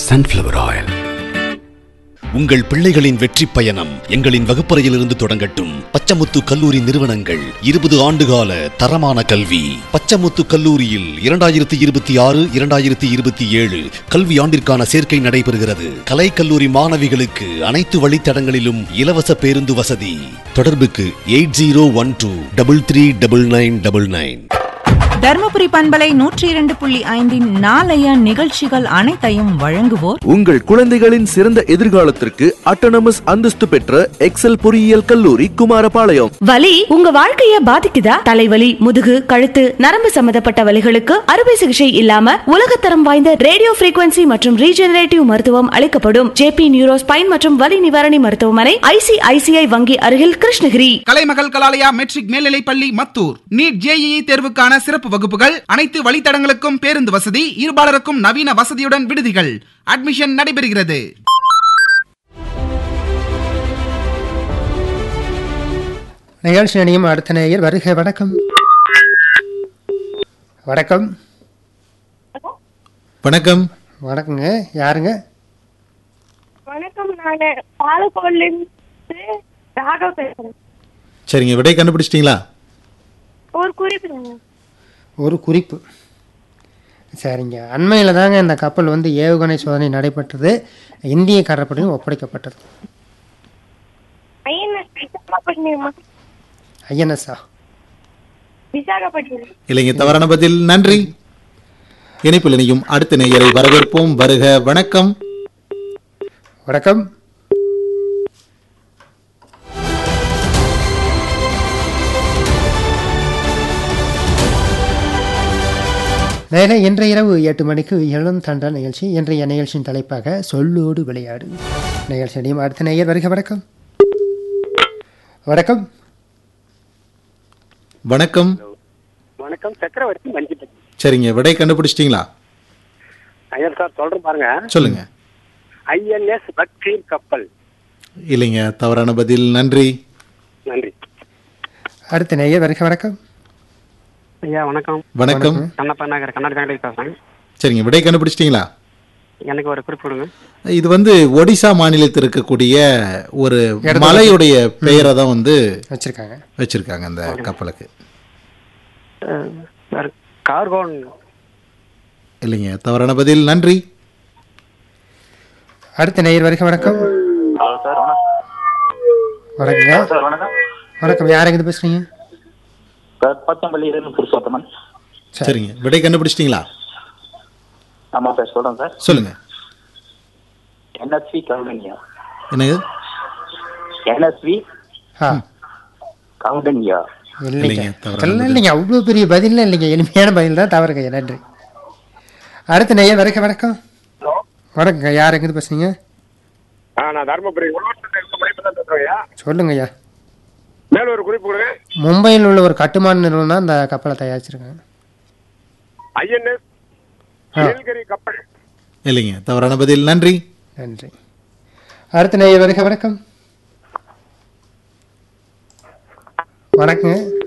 sunflower oil. உங்கள் பிள்ளைகளின் வெற்றி பயணம் எங்களின் வகுப்பறையிலிருந்து தொடங்கட்டும் பச்சமுத்து கல்லூரி நிறுவனங்கள் இருபது ஆண்டுகால தரமான கல்வி பச்சமுத்து கல்லூரியில் இரண்டாயிரத்தி இருபத்தி ஆறு இரண்டாயிரத்தி இருபத்தி ஏழு கல்வி ஆண்டிற்கான சேர்க்கை நடைபெறுகிறது கலை கல்லூரி மாணவிகளுக்கு அனைத்து வழித்தடங்களிலும் இலவச பேருந்து வசதி தொடர்புக்கு eight zero one two double three double nine double nine Dharmapuri பண்பலை நூற்றி இரண்டு புள்ளி ஐந்தின் நாளைய நிகழ்ச்சிகள் அனைத்தையும் வழங்குவோர் உங்கள் குழந்தைகளின் சிறந்த எதிர்காலத்திற்கு அட்டானமஸ் அந்தஸ்து பெற்ற எக்ஸல் பொறியியல் கல்லூரி குமாரபாளையம் வலி உங்க வாழ்க்கைய பாதிக்குதா தலைவலி முதுகு கழுத்து நரம்பு சம்பந்தப்பட்ட வலிகளுக்கு அறுவை சிகிச்சை இல்லாம உலகத்தரம் வாய்ந்த ரேடியோ frequency மற்றும் ரீஜெனரேட்டிவ் மருத்துவம் அளிக்கப்படும் ஜேபி நியூரோ ஸ்பைன் மற்றும் வலி நிவாரணி மருத்துவமனை ஐசிஐசிஐ வங்கி அருகில் கிருஷ்ணகிரி கலைமகள் கலாலயா மெட்ரிக் மேல்நிலைப் பள்ளி மத்தூர் நீட் ஜேஇஇ தேர்வுக்கான சிறப்பு வகுப்புகள் அனைத்து வழித்தடங்களுக்கும் பேருந்து வசதி இருபாலருக்கும் நவீன வசதியுடன் விடுதிகள் அட்மிஷன் நடைபெறுகிறது நிகழ்ச்சி அணியும் அடுத்த நேயர் வருக வணக்கம் வணக்கம் வணக்கம் வணக்கங்க யாருங்க வணக்கம் நான் பாலக்கோட்லேருந்து ராகவ் பேசுறேன் சரிங்க விடை கண்டுபிடிச்சிட்டீங்களா ஒரு குறிப்பு ஒரு குறிப்பு சரிங்க அண்மையில் தாங்க இந்த கப்பல் வந்து ஏவுகணை சோதனை நடைபெற்றது இந்திய கடற்படையும் ஒப்படைக்கப்பட்டது ஐஎன்எஸ் விசாகப்பட்டினமா ஐஎன்எஸ்ஆ விசாகப்பட்டினம் இல்லைங்க தவறான பதில் நன்றி இணைப்பில் இணையும் அடுத்த நேயரை வரவேற்போம் வருக வணக்கம் வணக்கம் நேரே இன்றைய இரவு எட்டு மணிக்கு எழும் தண்டா நிகழ்ச்சி இன்றைய நிகழ்ச்சியின் தலைப்பாக சொல்லோடு விளையாடு நிகழ்ச்சி அணியும் அடுத்த நேயர் வருக வணக்கம் வணக்கம் வணக்கம் வணக்கம் சக்கரவர்த்தி மஞ்சிப்பட்டி சரிங்க விடை கண்டுபிடிச்சிட்டீங்களா ஐயர் சார் சொல்றேன் பாருங்க சொல்லுங்க ஐஎன்எஸ் பக்ரீர் கப்பல் இல்லைங்க தவறான பதில் நன்றி நன்றி அடுத்த நேயர் வருக வணக்கம் ஐயா வணக்கம் வணக்கம் கண்ணப்பா நகர் கண்ணாடி தாண்டி பேசுறேன் சரிங்க விடை கண்டுபிடிச்சிட்டீங்களா எனக்கு ஒரு குறிப்பு கொடுங்க இது வந்து ஒடிசா மாநிலத்தில் இருக்கக்கூடிய ஒரு இடத்துல- மலையுடைய பெயரை தான் வந்து வச்சிருக்காங்க வச்சிருக்காங்க அந்த கப்பலுக்கு அஹ், வேற கார்கோன் இல்லைங்க தவறான பதில் நன்றி அடுத்த நேயர் வருக வணக்கம் சார் வணக்கங்க சார் வணக்கம் வணக்கம் யாருங்க பேசுறீங்க சார் பச்சம்பள்ளி இருந்து புருஷோத்தமன் சரிங்க விடை கண்டுபிடிச்சிட்டீங்களா ஆமா சார் சொல்றேன் சார் சொல்லுங்க என்எஸ்வி கவுடன்யா என்னது என்எஸ்வி ஆ கவுடன்யா இல்லைங்க இல்லைங்க, தவறான அதெல்லாம் இல்லைங்க அவ்வளோ பெரிய பதில் இல்லைங்க எளிமையான பதில் தான் தவறுங்க நன்றி அடுத்த நேயர் வரைக்கும் வணக்கம் வணக்கங்க யார் எங்கிருந்து பேசுறீங்க நான் தர்மபுரி பேசுறேன் சொல்லுங்க ஐயா மேல ஒரு குறிப்பு கொடுங்க மும்பையில் உள்ள ஒரு கட்டுமான நிறுவனம் தான் இந்த கப்பலை தயாரிச்சிருக்காங்க ஐஎன்எஸ் ஆ. நீலகிரி கப்பல் இல்லைங்க தவறான பதில் நன்றி நன்றி அடுத்த நேயர் வரைக்கும் வணக்கம் வணக்கங்க